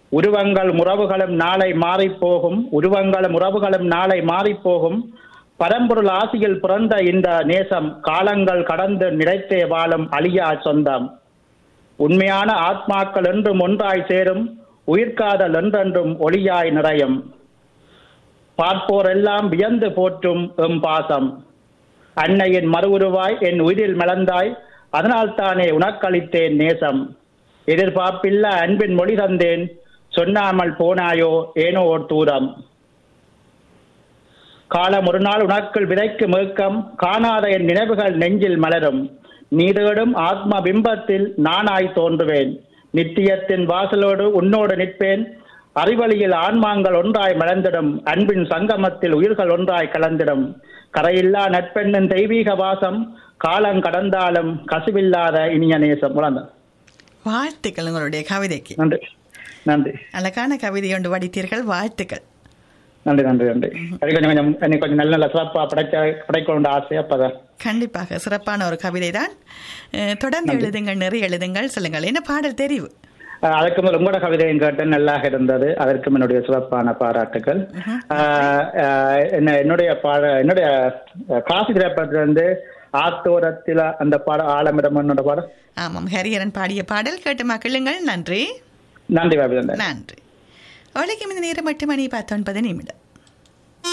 உருவங்கள் உறவுகளும் நாளை மாறிப்போகும் உருவங்களும் உறவுகளும் நாளை மாறிப்போகும் பரம்பொருள் ஆசியில் பிறந்த இந்த நேசம் காலங்கள் கடந்து நிலைத்தே வாழும் அழியா சொந்தம் உண்மையான ஆத்மாக்கள் என்றும் ஒன்றாய் சேரும் உயிர்காதல் என்றென்றும் ஒளியாய் நிறையும் பார்ப்போர் எல்லாம் வியந்து போற்றும் எம் பாசம் அன்னையின் மறு உருவாய் என் உயிரில் மலர்ந்தாய் அதனால் தானே உனக்களித்தேன் நேசம் எதிர்பார்ப்பில்ல அன்பின் மொழி தந்தேன் சொன்னாமல் போனாயோ ஏனோ ஓர் தூரம் காலம் ஒரு நாள் உனக்குள் விதைக்கும் ஏக்கம் காணாத என் நினைவுகள் நெஞ்சில் மலரும் நீ தேடும் ஆத்ம பிம்பத்தில் நானாய் தோன்றுவேன் நித்தியத்தின் வாசலோடு உன்னோடு நிற்பேன் அறிவழியில் ஆன்மாங்கள் ஒன்றாய் மலர்ந்திடும் அன்பின் சங்கமத்தில் உயிர்கள் ஒன்றாய் கலந்திடும் கரையில்லா நட்பெண்ணின் தெய்வீக வாசம் காலம் கடந்தாலும் கசிவில்லாத இனிய நேசம் உழந்த வாழ்த்துக்கள் உங்களுடைய கவிதைக்கு நன்றி நன்றி அழகான கவிதை ஒன்று வடித்தீர்கள் வாழ்த்துக்கள் நன்றி நன்றி நன்றி அது கொஞ்சம் கொஞ்சம் எனக்கு கொஞ்சம் நல்ல நல்ல சிறப்பா படைக்க படைக்கணுன்ற ஆசை அப்பதான் கண்டிப்பாக சிறப்பான ஒரு கவிதை தான் அஹ், தொடர்ந்து எழுதுங்கள் நிறைய எழுதுங்கள் சொல்லுங்கள் என்ன பாடல் தெரிவு அஹ் அதற்கு முதல் உங்களோட கவிதையும் கேட்டேன் நல்லாக இருந்தது அதற்கும் என்னுடைய சிறப்பான பாராட்டுகள் அஹ் அஹ் என்ன என்னுடைய பாட என்னுடைய அஹ், காசி திரைப்படத்திலிருந்து ஆத்தோரத்தில் அந்த பாட ஆலமிடம் என்னோட பாடம் ஆமாம் ஹரியரன் பாடிய பாடல் கேட்டு மக்களுங்கள் நன்றி நன்றி பாபி நன்றி நன்றி அவளுக்கு இந்த நேரம் எட்டு மணி பத்தொன்பது நிமிடம்